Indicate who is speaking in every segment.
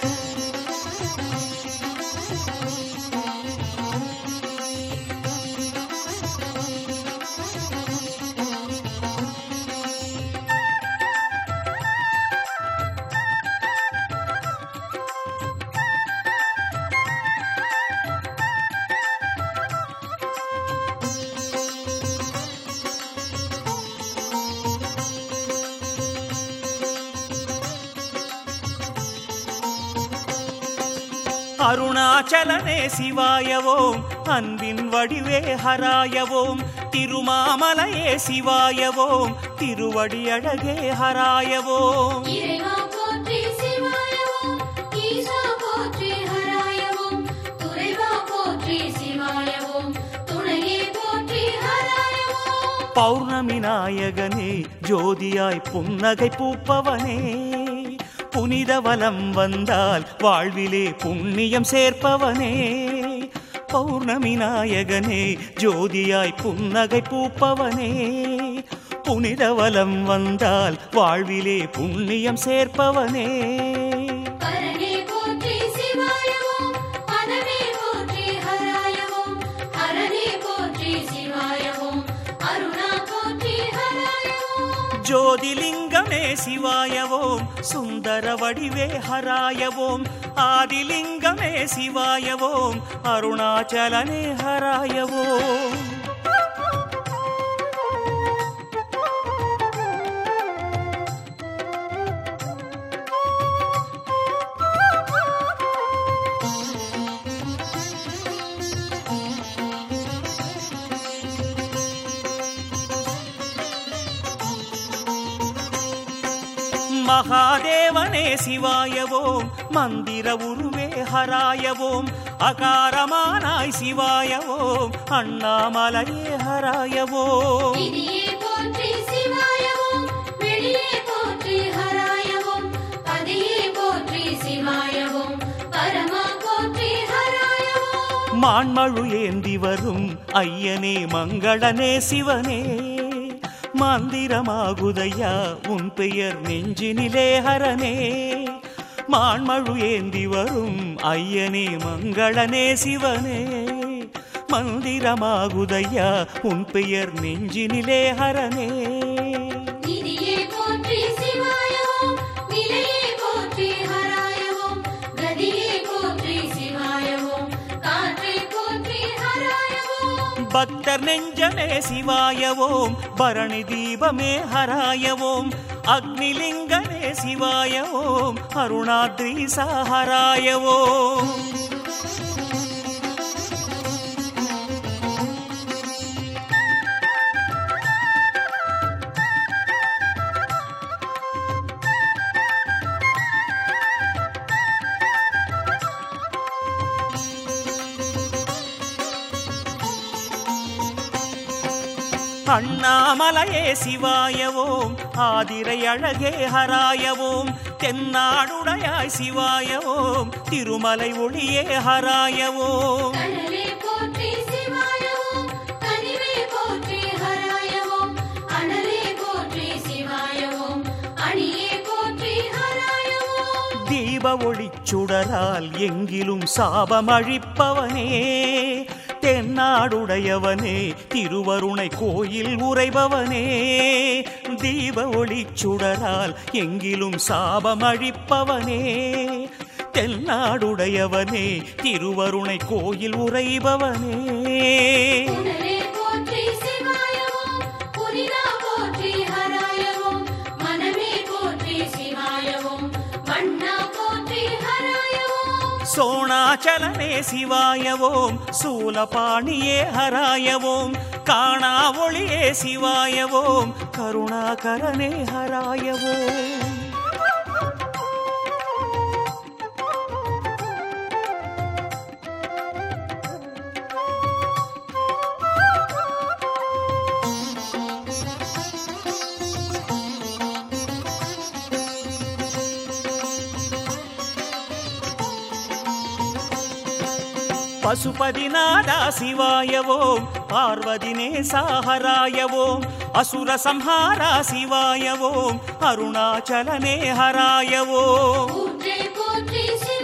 Speaker 1: அருணாச்சலனே சிவாயவோம் அன்பின் வடிவே ஹராயவோம் திருமாமலையே சிவாயவோம் திருவடி அழகே ஹராயவோம்
Speaker 2: இறைவா போற்றி சிவாயவோம் ஈசா போற்றி ஹராயவோம் துறைவா போற்றி சிவாயவோம் துணையே போற்றி ஹராயவோம்
Speaker 1: பௌர்ணமி நாயகனே ஜோதியாய் புன்னகை பூப்பவனே புனித வலம் வந்தால் வாழ்விலே புண்ணியம் சேர்ப்பவனே பௌர்ணமி நாயகனே ஜோதியாய் புன்னகை பூப்பவனே புனித வலம் வந்தால் வாழ்விலே புண்ணியம் சேர்ப்பவனே
Speaker 2: பரனே போற்றி சிவாயவோம் பதமே போற்றி ஹராயவோம் ஹரனே போற்றி சிவாயவோம் அருணா போற்றி ஹராயவோம்
Speaker 1: ஜோதிலிங்கமே சிவாயவோம் சுந்தர வடிவே ஹராயவோம் ஆதிலிங்கமே சிவாயவோம் அருணாச்சலனே ஹராயவோம் மகாதேவனே சிவாயவோம் மந்திர உருவே ஹராயவோம் அகாரமானாய் சிவாயவோம் அண்ணாமலையே ஹராயவோம்
Speaker 2: விதியே போற்றி சிவாயவோம் வெளியே போற்றி ஹராயவோம் பதியே போற்றி சிவாயவோம் பரமா போற்றி ஹராயவோம்
Speaker 1: மான்மழு ஏந்தி வரும் ஐயனே மங்களனே சிவனே மந்திரமாகுதையா உன் பெயர் நெஞ்சினிலே ஹரனே மான்மழு ஏந்தி வரும் ஐயனே மங்களனே சிவனே மந்திரமாகுதையா உன் பெயர் நெஞ்சினிலே ஹரனே
Speaker 2: நிதியே போற்றி சிவாயவோம் நிலையே போற்றி ஹராயவோம் கதியே போற்றி சிவாயவோம் காற்றே போற்றி ஹராயவோம்
Speaker 1: பக்தர் நெஞ்சமே சிவாயவோம் பரணி தீபமே ஹராயவோம் அக்னிலிங்கமே சிவாயவோம் அருணாத்ரீசா ஹராயவோம் அண்ணாமலையே சிவாயவோம் ஆதிரை அழகே ஹராயவோம் தென்னாடுடையாய் சிவாயவோம் திருமலை ஒளியே ஹராயவோம்
Speaker 2: கடலே போற்றி சிவாயவோம் கனிவே போற்றி ஹராயவோம் அனலே போற்றி சிவாயவோம் அணியே போற்றி ஹராயவோம்
Speaker 1: தீப ஒளிச்சுடரால் எங்கிலும் சாபமழிப்பவனே தென்னாடுடையவனே திருவருணை கோயில் உறைபவனே தீப ஒளிச்சுடரால் எங்கிலும் சாபமழிப்பவனே தென்னாடுடையவனே திருவருணை கோயில் உறைபவனே
Speaker 2: உடலே போற்றி சிவாயவோம் புனிதா போற்றி ஹராயவோம் மனமே போற்றி சிவாயவோம் வண்ணா போற்றி ஹராயவோம்
Speaker 1: சோணாச்சலனே சிவாயவோம் சூலபாணியே ஹராயவோம் காணா ஒளியே சிவாயவோம் கருணாகரனே ஹராயவோம் பசுபதிநாதா சிவாயவோம் பார்வதினே சாஹராயவோம் அசுர சம்ஹாரா சிவாயவோம் அருணாச்சலனே ஹராயவோம்
Speaker 2: ஊற்றே போற்றி சிவாயவோம்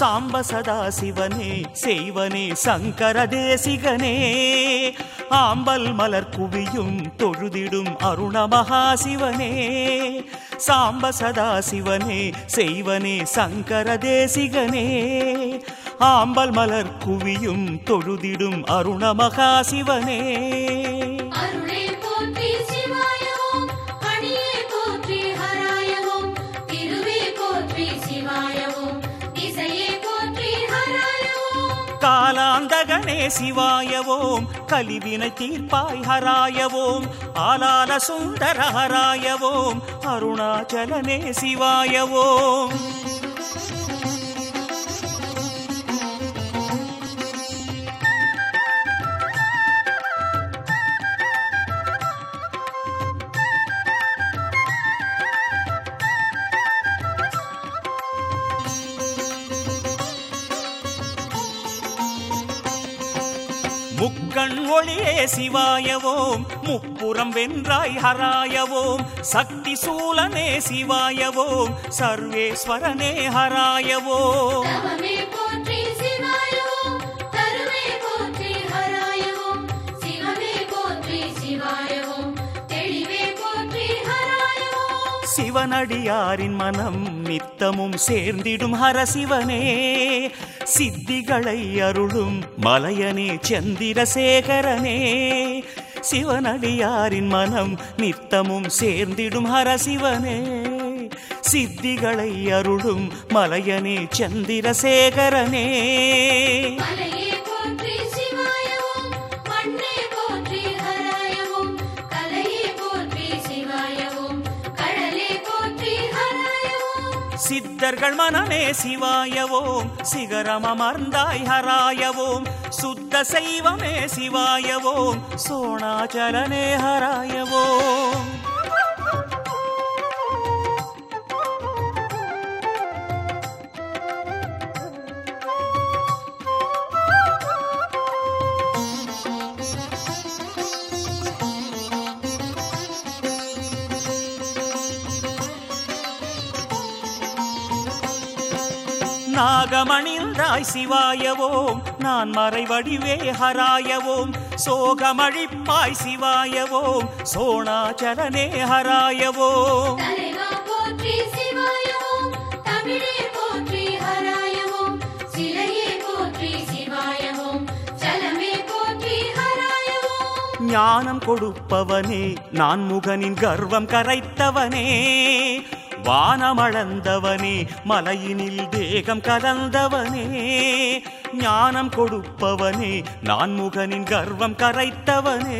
Speaker 1: சாம்ப சதா சிவனே செய்வனே சங்கர தேசிகனே ஆம்பல் மலர் குவியும் தொழுதிடும் அருண மகாசிவனே சாம்ப சதா சிவனே செய்வனே சங்கர தேசிகனே ஆம்பல் மலர் குவியும் தொழுதிடும் அருண மகாசிவனே
Speaker 2: அருளே போற்றி சிவாய ஓம் அணியே போற்றி ஹராய ஓம் திருவே போற்றி சிவாய ஓம் திசையே போற்றி ஹராய ஓம்
Speaker 1: காலாந்தகனே சிவாயவோம் கலிவினை தீர்ப்பாய் ஹராயவோம் ஆலால சுந்தர ஹராயவோம் அருணாச்சலனே சிவாயவோம் முக்கண் ஒளியே சிவாயவோம் முப்புறம் வென்றாய் ஹராயவோம் சக்தி சூலனே சிவாயவோம் சர்வேஸ்வரனே ஹராயவோம்
Speaker 2: தவமே போற்றி சிவாய ஓம் தருவே போற்றி ஹராய ஓம் சிவமே போற்றி சிவாய ஓம் தெளிவே போற்றி ஹராய ஓம்
Speaker 1: சிவனடியாரின் மனம் நித்தமும் சேர்ந்திடும் ஹரசிவனே சித்திகளை அருளும் மலையனே சந்திரசேகரனே சிவனடியாரின் மனம் நித்தமும் சேர்ந்திடும் ஹரசிவனே சித்திகளை அருளும் மலையனே சந்திரசேகரனே
Speaker 2: மலையே போற்றி சிவாய ஓம் மண்ணே போற்றி ஹராய ஓம் கலையே போற்றி சிவாய ஓம் கடலே போற்றி ஹராய ஓம்
Speaker 1: சித்தர்கள் மனமே சிவாயவோம் சிகரம் அமர்ந்தாய் ஹராயவோம் சுத்த செய்வமே சிவாயவோம் சோணாச்சலனே ஹராயவோம் நாகமணிந்தாய் சிவாயவோம் நான் மறைவடிவே ஹராயவோம் சோகமழிப்பாய் சிவாயவோம் சோணாச்சலனே ஹராயவோம்
Speaker 2: தலைவா போற்றி சிவாய ஓம் தமிழே போற்றி ஹராய ஓம் சிலையே போற்றி சிவாய ஓம் ஜலமே போற்றி ஹராய ஓம்
Speaker 1: ஞானம் கொடுப்பவனே நான் முகனின் கர்வம் கரைத்தவனே வானமளந்தவனே மலையினில் தேகம் கலந்தவனே ஞானம் கொடுப்பவனே நான் முகனின் கர்வம் கரைத்தவனே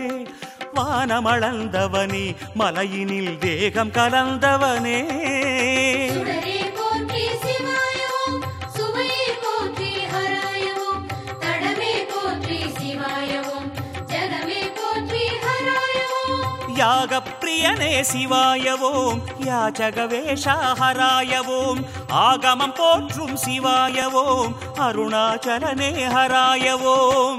Speaker 1: வானமளந்தவனே மலையினில் தேகம் கலந்தவனே
Speaker 2: சுடரே போற்றி சிவாய ஓம் சுவையே போற்றி ஹராய ஓம் தடமே போற்றி சிவாய ஓம் ஜகமே போற்றி ஹராய ஓம்
Speaker 1: யாகப்பிரியனே சிவாயவோம் யாச்சகவேஷாஹராயவோம் ஆகமம் போற்றும் சிவாயவோம் அருணாச்சலனே ஹராயவோம்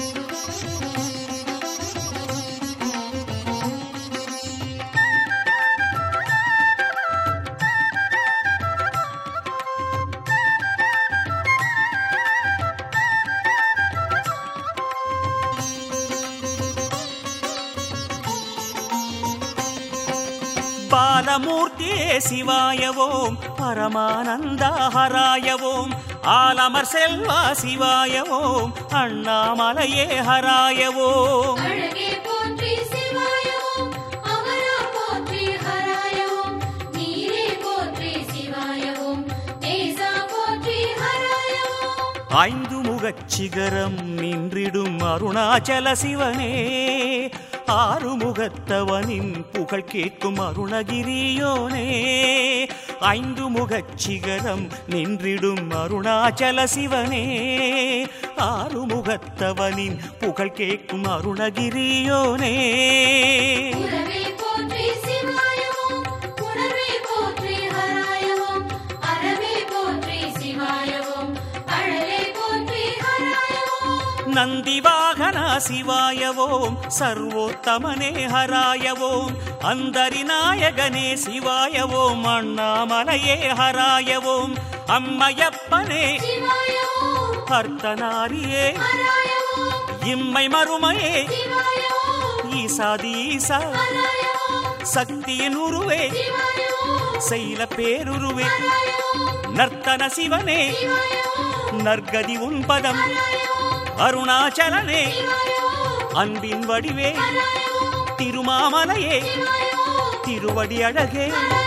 Speaker 1: பாலமூர்த்தியே சிவாயவோம் பரமானந்தா ஹராயவோம் ஆலமர் செல்வா சிவாயவோம் அண்ணாமலையே ஹராயவோம்
Speaker 2: அழகே போற்றி சிவாய ஓம் அமரா போற்றி ஹராய ஓம் நீரே போற்றி சிவாய ஓம் தேசா போற்றி ஹராய ஓம்
Speaker 1: ஐந்து முகச் சிகரம் நின்றிடும் அருணாச்சல சிவனே ஆறு முகத்தவனின் புகழ் கேட்கும் அருணகிரியோனே ஐந்து முகச் சிகரம் நின்றிடும் அருணாச்சல சிவனே ஆறு முகத்தவனின் புகழ் கேட்கும் அருணகிரியோனே
Speaker 2: உறவே போற்றி சிவாய ஓம் உணர்வே போற்றி ஹராய ஓம் அறவே போற்றி சிவாய ஓம் அழலே போற்றி ஹராய ஓம்
Speaker 1: நந்தி வாகனா சிவாயவோம் சர்வோத்தமனே ஹராயவோம் அந்தரி நாயகனே சிவாயவோம் அண்ணாமலையே ஹராயவோம் அம்மையப்பனே
Speaker 2: சிவாய ஓம்
Speaker 1: அர்த்தநாரியே
Speaker 2: ஹராய ஓம்
Speaker 1: இம்மை மறுமையே
Speaker 2: சிவாய ஓம்
Speaker 1: ஈசாதீசா
Speaker 2: ஹராய ஓம்
Speaker 1: சக்தியின் உருவே
Speaker 2: சிவாய ஓம்
Speaker 1: செய்ல பேருருவே
Speaker 2: ஹராய ஓம்
Speaker 1: நர்த்தன சிவனே
Speaker 2: சிவாய ஓம்
Speaker 1: நற்கதி உன் பதம்
Speaker 2: ஹராய ஓம்
Speaker 1: அருணாச்சலனே
Speaker 2: சிவாய ஓம்
Speaker 1: அன்பின் வடிவே
Speaker 2: ஹராய ஓம்
Speaker 1: திருமாமலையே
Speaker 2: சிவாய ஓம்
Speaker 1: திருவடி அழகே
Speaker 2: ஹராய